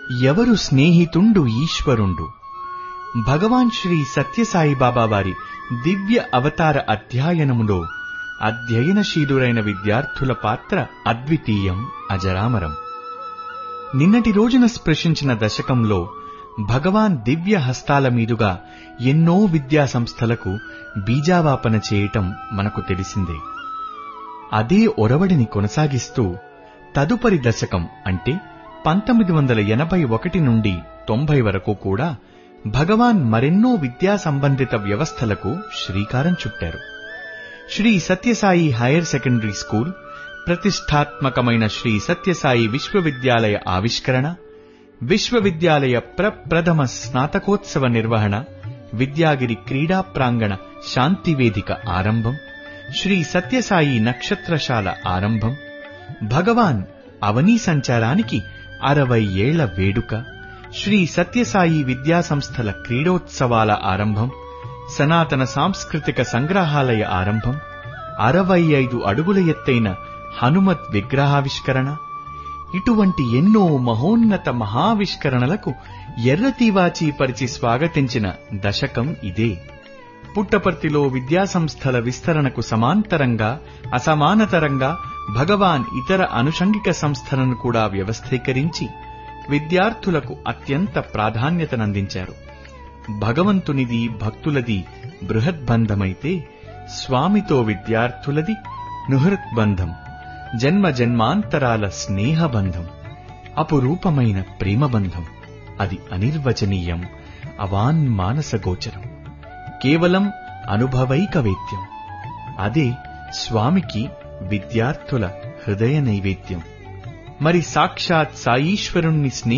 ఎవరు స్నేహితుండు ఈశ్వరుండు భగవాన్ శ్రీ సత్యసాయి బాబా వారి దివ్య అవతార అధ్యయనములో అధ్యయనశీలురైన విద్యార్థుల పాత్ర అద్వితీయం అజరామరం నిన్నటి రోజున స్పృశించిన దశకంలో భగవాన్ దివ్య హస్తాల మీదుగా ఎన్నో విద్యా సంస్థలకు బీజావాపన చేయటం మనకు తెలిసిందే అదే ఒరవడిని కొనసాగిస్తూ తదుపరి దశకం అంటే పంతొమ్మిది వందల ఎనభై ఒకటి నుండి తొంభై వరకు కూడా భగవాన్ మరెన్నో విద్యా సంబంధిత వ్యవస్థలకు శ్రీకారం చుట్టారు Shri Sathya Sai higher secondary school ప్రతిష్టాత్మకమైన శ్రీ సత్యసాయి విశ్వవిద్యాలయ ఆవిష్కరణ విశ్వవిద్యాలయ ప్రప్రథమ స్నాతకోత్సవ నిర్వహణ విద్యాగిరి క్రీడా ప్రాంగణ శాంతివేదిక ఆరంభం శ్రీ సత్యసాయి నక్షత్రశాల ఆరంభం భగవాన్ అవనీ సంచారానికి అరవై ఏళ్ల వేడుక శ్రీ సత్యసాయి విద్యా సంస్థల క్రీడోత్సవాల ఆరంభం సనాతన సాంస్కృతిక సంగ్రహాలయ ఆరంభం అరవై ఐదు అడుగుల ఎత్తైన హనుమత్ విగ్రహావిష్కరణ ఇటువంటి ఎన్నో మహోన్నత మహావిష్కరణలకు ఎర్రతీవాచి పరిచి స్వాగతించిన దశకం ఇదే పుట్టపర్తిలో విద్యాసంస్థల విస్తరణకు సమాంతరంగా అసమానతరంగా భగవాన్ ఇతర అనుషంగిక సంస్థలను కూడా వ్యవస్థీకరించి విద్యార్థులకు అత్యంత ప్రాధాన్యతనందించారు భగవంతునిది భక్తులది బృహద్బంధమైతే స్వామితో విద్యార్థులది నుహృత్బంధం జన్మ జన్మాంతరాల స్నేహబంధం అపురూపమైన ప్రేమబంధం అది అనిర్వచనీయం అవాన్మానసగోచరం కేవలం అనుభవైక వేద్యం అదే స్వామికి విద్యార్థుల హృదయ నైవేద్యం మరి సాక్షాత్ సాయీశ్వరుణ్ణి స్నేహి